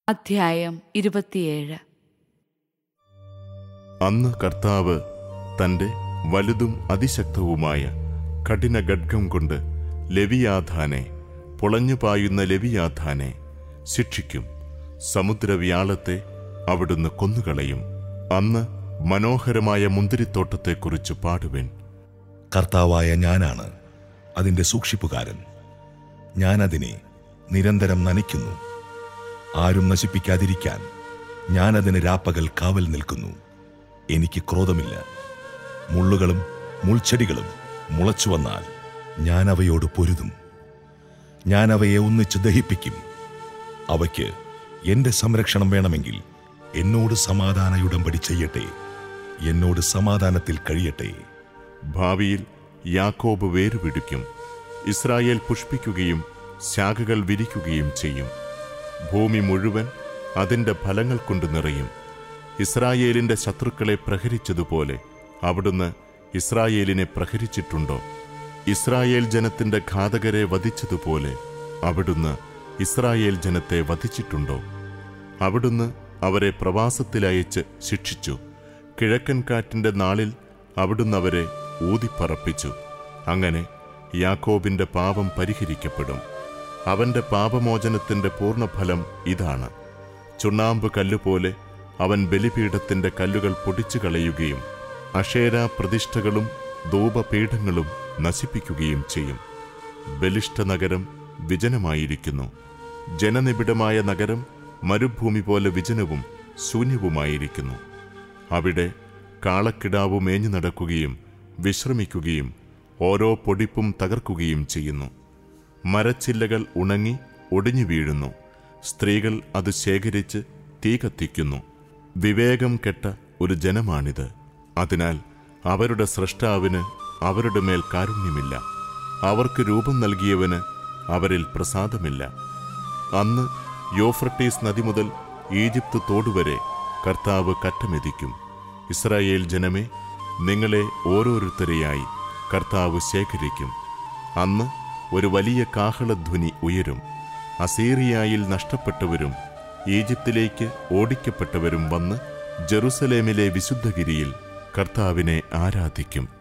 അധ്യായം ഇരുപത്തിയേഴ് അന്ന് കർത്താവ് തന്റെ വലുതും അതിശക്തവുമായ കഠിന ഖഡ്ഗം കൊണ്ട് ലെവിയാധാനെ പൊളഞ്ഞു പായുന്ന ലെവിയാധാനെ ശിക്ഷിക്കും സമുദ്രവ്യാളത്തെ അവിടുന്ന് കൊന്നുകളയും അന്ന് മനോഹരമായ മുന്തിരിത്തോട്ടത്തെക്കുറിച്ച് പാടുവിൻ കർത്താവായ ഞാനാണ് അതിന്റെ സൂക്ഷിപ്പുകാരൻ ഞാൻ അതിനെ നിരന്തരം നനയ്ക്കുന്നു ആരും നശിപ്പിക്കാതിരിക്കാൻ ഞാൻ അതിന് രാപ്പകൽ കാവൽ നിൽക്കുന്നു എനിക്ക് ക്രോധമില്ല മുള്ളുകളും മുൾച്ചെടികളും മുളച്ചു വന്നാൽ ഞാൻ അവയോട് പൊരുതും ഞാൻ അവയെ ഒന്നിച്ച് ദഹിപ്പിക്കും അവയ്ക്ക് എന്റെ സംരക്ഷണം വേണമെങ്കിൽ എന്നോട് സമാധാനയുടമ്പടി ചെയ്യട്ടെ എന്നോട് സമാധാനത്തിൽ കഴിയട്ടെ ഭാവിയിൽ യാക്കോബ് വേരുപിടിക്കും ഇസ്രായേൽ പുഷ്പിക്കുകയും ശാഖകൾ വിരിക്കുകയും ചെയ്യും ഭൂമി മുഴുവൻ അതിന്റെ ഫലങ്ങൾ കൊണ്ട് നിറയും ഇസ്രായേലിന്റെ ശത്രുക്കളെ പ്രഹരിച്ചതുപോലെ അവിടുന്ന് ഇസ്രായേലിനെ പ്രഹരിച്ചിട്ടുണ്ടോ ഇസ്രായേൽ ജനത്തിന്റെ ഘാതകരെ വധിച്ചതുപോലെ അവിടുന്ന് ഇസ്രായേൽ ജനത്തെ വധിച്ചിട്ടുണ്ടോ അവിടുന്ന് അവരെ പ്രവാസത്തിലയച്ച് ശിക്ഷിച്ചു കിഴക്കൻ കാറ്റിന്റെ നാളിൽ അവിടുന്ന് അവരെ ഊതിപ്പറപ്പിച്ചു അങ്ങനെ യാക്കോബിന്റെ പാപം പരിഹരിക്കപ്പെടും അവന്റെ പാപമോചനത്തിന്റെ പൂർണ്ണഫലം ഇതാണ് ചുണ്ണാമ്പ് കല്ലുപോലെ അവൻ ബലിപീഠത്തിന്റെ കല്ലുകൾ പൊടിച്ചു കളയുകയും അഷേര പ്രതിഷ്ഠകളും ധൂപപീഠങ്ങളും നശിപ്പിക്കുകയും ചെയ്യും ബലിഷ്ഠ നഗരം വിജനമായിരിക്കുന്നു ജനനിബിഡമായ നഗരം മരുഭൂമി പോലെ വിജനവും ശൂന്യവുമായിരിക്കുന്നു അവിടെ കാളക്കിടാവ് മേഞ്ഞു നടക്കുകയും വിശ്രമിക്കുകയും ഓരോ പൊടിപ്പും തകർക്കുകയും ചെയ്യുന്നു മരച്ചില്ലകൾ ഉണങ്ങി ഒടിഞ്ഞു വീഴുന്നു സ്ത്രീകൾ അത് ശേഖരിച്ച് തീ കത്തിക്കുന്നു വിവേകം കെട്ട ഒരു ജനമാണിത് അതിനാൽ അവരുടെ സ്രഷ്ടാവിന് അവരുടെ മേൽ കാരുണ്യമില്ല അവർക്ക് രൂപം നൽകിയവന് അവരിൽ പ്രസാദമില്ല അന്ന് യോഫ്രട്ടീസ് നദി മുതൽ ഈജിപ്ത് തോടുവരെ കർത്താവ് കറ്റമെതിക്കും ഇസ്രായേൽ ജനമേ നിങ്ങളെ ഓരോരുത്തരെയായി കർത്താവ് ശേഖരിക്കും അന്ന് ഒരു വലിയ കാഹളധ്വനി ഉയരും അസീറിയായിൽ നഷ്ടപ്പെട്ടവരും ഈജിപ്തിലേക്ക് ഓടിക്കപ്പെട്ടവരും വന്ന് ജെറുസലേമിലെ വിശുദ്ധഗിരിയിൽ കർത്താവിനെ ആരാധിക്കും